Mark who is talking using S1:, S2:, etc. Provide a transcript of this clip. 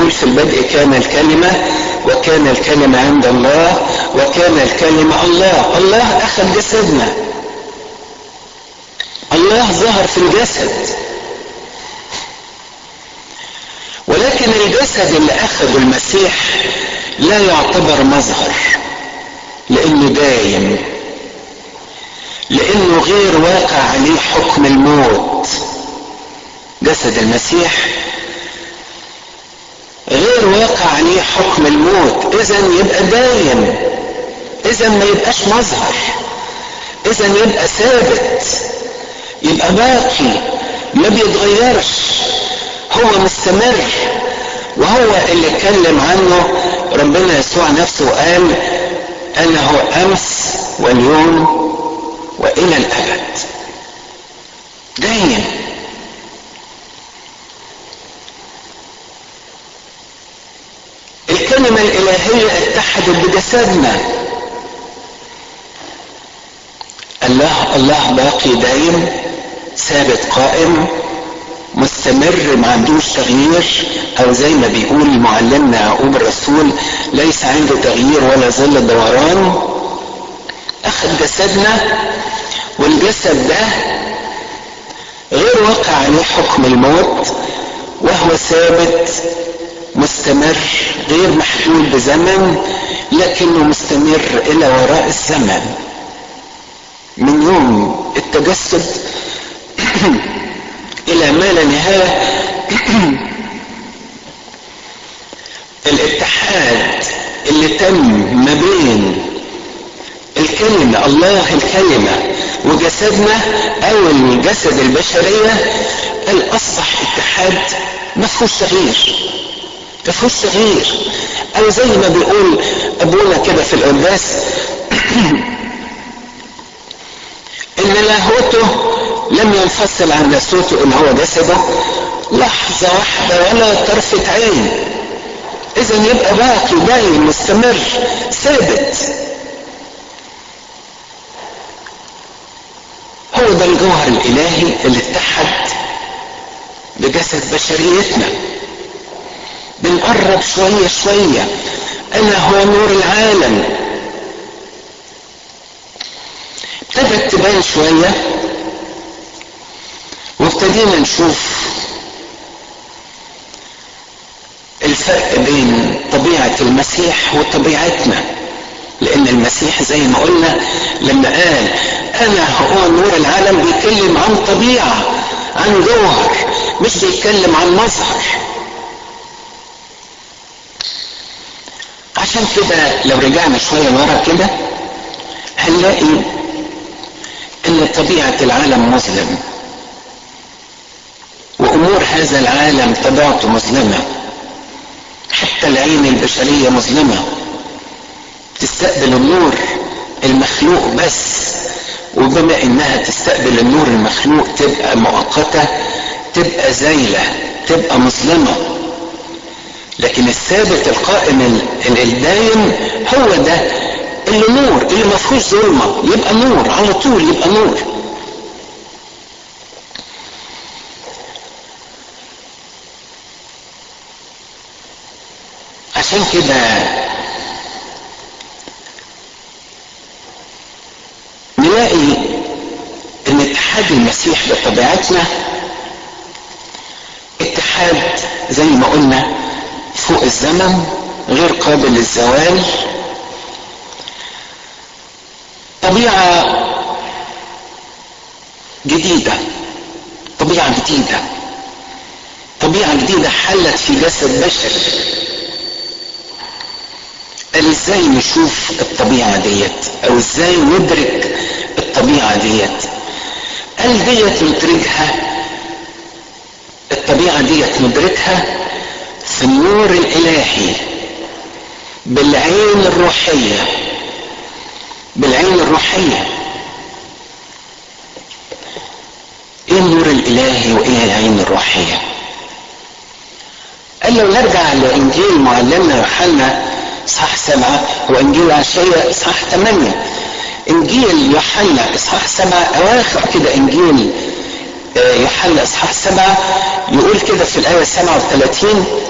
S1: يقول في البدء كان الكلمة وكان الكلمة عند الله وكان الكلمة الله الله أخذ جسدنا الله ظهر في الجسد ولكن الجسد اللي أخذه المسيح لا يعتبر مظهر لأنه دايم لأنه غير واقع عليه حكم الموت جسد المسيح غير واقع عليه حكم الموت اذا يبقى دايم اذا ما يبقاش مظهر اذا يبقى ثابت يبقى باقي ما بيتغيرش هو مستمر وهو اللي اتكلم عنه ربنا يسوع نفسه قال انا هو امس واليوم والى الابد دايم الكلمة الإلهية اتحدت بجسدنا الله الله باقي دايم ثابت قائم مستمر ما عندوش تغيير او زي ما بيقول معلمنا يعقوب الرسول ليس عنده تغيير ولا ظل دوران اخذ جسدنا والجسد ده غير واقع عليه حكم الموت وهو ثابت مستمر غير محدود بزمن لكنه مستمر الى وراء الزمن من يوم التجسد الى ما لا نهايه الاتحاد اللي تم ما بين الكلمة الله الكلمة وجسدنا او الجسد البشرية الاصبح اتحاد ما فيهوش تغيير ما فيهوش تغيير او زي ما بيقول ابونا كده في القداس ان لاهوته لم ينفصل عن لاهوته اللي هو جسده لحظة واحدة ولا طرفة عين اذا يبقى باقي دايم مستمر ثابت هو ده الجوهر الالهي اللي اتحد بجسد بشريتنا بنقرب شوية شوية انا هو نور العالم ابتدت تبان شوية وابتدينا نشوف الفرق بين طبيعة المسيح وطبيعتنا لان المسيح زي ما قلنا لما قال انا هو نور العالم بيتكلم عن طبيعة عن جوهر مش بيتكلم عن مظهر عشان كده لو رجعنا شوية ورا كده هنلاقي ان طبيعة العالم مظلم وامور هذا العالم طبيعته مظلمة حتى العين البشرية مظلمة تستقبل النور المخلوق بس وبما انها تستقبل النور المخلوق تبقى مؤقتة تبقى زايلة تبقى مظلمة لكن الثابت القائم الدايم هو ده اللي نور اللي ما فيهوش ظلمه يبقى نور على طول يبقى نور عشان كده نلاقي ان اتحاد المسيح بطبيعتنا اتحاد زي ما قلنا فوق الزمن غير قابل للزوال طبيعة جديدة طبيعة جديدة طبيعة جديدة حلت في جسد بشري قال ازاي نشوف الطبيعة ديت او ازاي ندرك الطبيعة ديت قال ديت ندركها الطبيعة ديت ندركها في النور الالهي بالعين الروحيه بالعين الروحية ايه النور الالهي وايه العين الروحية قال لو نرجع لانجيل معلمنا يوحنا اصحاح سبعة وانجيل عشية اصحاح ثمانية انجيل يوحنا اصحاح سبعة اواخر كده انجيل يوحنا اصحاح سبعة يقول كده في الايه 37